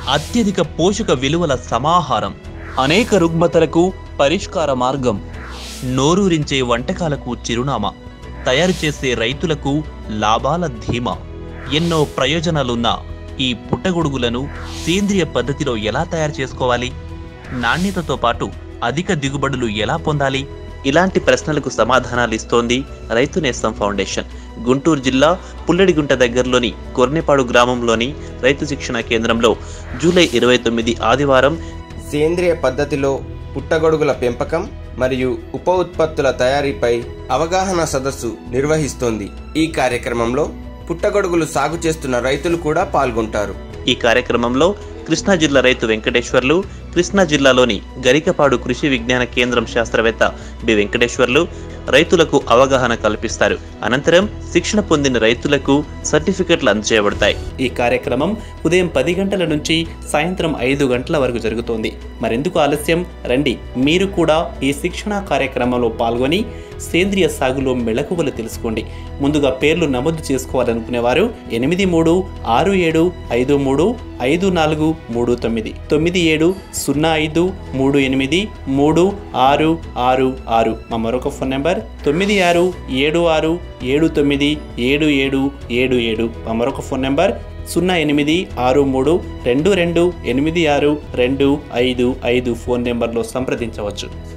అత్యధిక పోషక విలువల సమాహారం అనేక రుగ్మతలకు పరిష్కార మార్గం నోరూరించే వంటకాలకు చిరునామా తయారు చేసే రైతులకు లాభాల ధీమా ఎన్నో ప్రయోజనాలున్న ఈ పుట్టగొడుగులను సేంద్రియ పద్ధతిలో ఎలా తయారు చేసుకోవాలి నాణ్యతతో పాటు అధిక దిగుబడులు ఎలా పొందాలి ఇలాంటి ప్రశ్నలకు సమాధానాలు ఇస్తోంది రైతు నేస్తం ఫౌండేషన్ గుంటూరు జిల్లా పుల్లడిగుంట దగ్గరలోని కొర్నెపాడు గ్రామంలోని రైతు శిక్షణ కేంద్రంలో జూలై ఇరవై తొమ్మిది ఆదివారం సేంద్రియ పద్ధతిలో పుట్టగొడుగుల పెంపకం మరియు ఉప ఉత్పత్తుల తయారీపై అవగాహన సదస్సు నిర్వహిస్తోంది ఈ కార్యక్రమంలో పుట్టగొడుగులు సాగు చేస్తున్న రైతులు కూడా పాల్గొంటారు ఈ కార్యక్రమంలో కృష్ణా జిల్లా రైతు వెంకటేశ్వర్లు కృష్ణా జిల్లాలోని గరికపాడు కృషి విజ్ఞాన కేంద్రం శాస్త్రవేత్త బి వెంకటేశ్వర్లు రైతులకు అవగాహన కల్పిస్తారు అనంతరం శిక్షణ పొందిన రైతులకు సర్టిఫికెట్లు అందజేయబడతాయి ఈ కార్యక్రమం ఉదయం పది గంటల నుంచి సాయంత్రం ఐదు గంటల వరకు జరుగుతోంది మరెందుకు ఆలస్యం రండి మీరు కూడా ఈ శిక్షణ కార్యక్రమంలో పాల్గొని సేంద్రియ సాగులో మెళకువలు తెలుసుకోండి ముందుగా పేర్లు నమోదు చేసుకోవాలనుకునేవారు ఎనిమిది మూడు ఆరు ఏడు ఐదు మూడు ఐదు నాలుగు మూడు తొమ్మిది తొమ్మిది ఏడు సున్నా ఐదు మూడు ఎనిమిది మూడు ఆరు ఆరు ఆరు మా మరొక ఫోన్ నెంబర్ తొమ్మిది ఆరు ఏడు ఆరు ఏడు తొమ్మిది ఏడు ఏడు ఏడు ఏడు మా మరొక ఫోన్ నెంబర్ సున్నా ఎనిమిది ఆరు మూడు రెండు రెండు ఎనిమిది ఆరు రెండు ఐదు ఐదు ఫోన్ నెంబర్లో సంప్రదించవచ్చు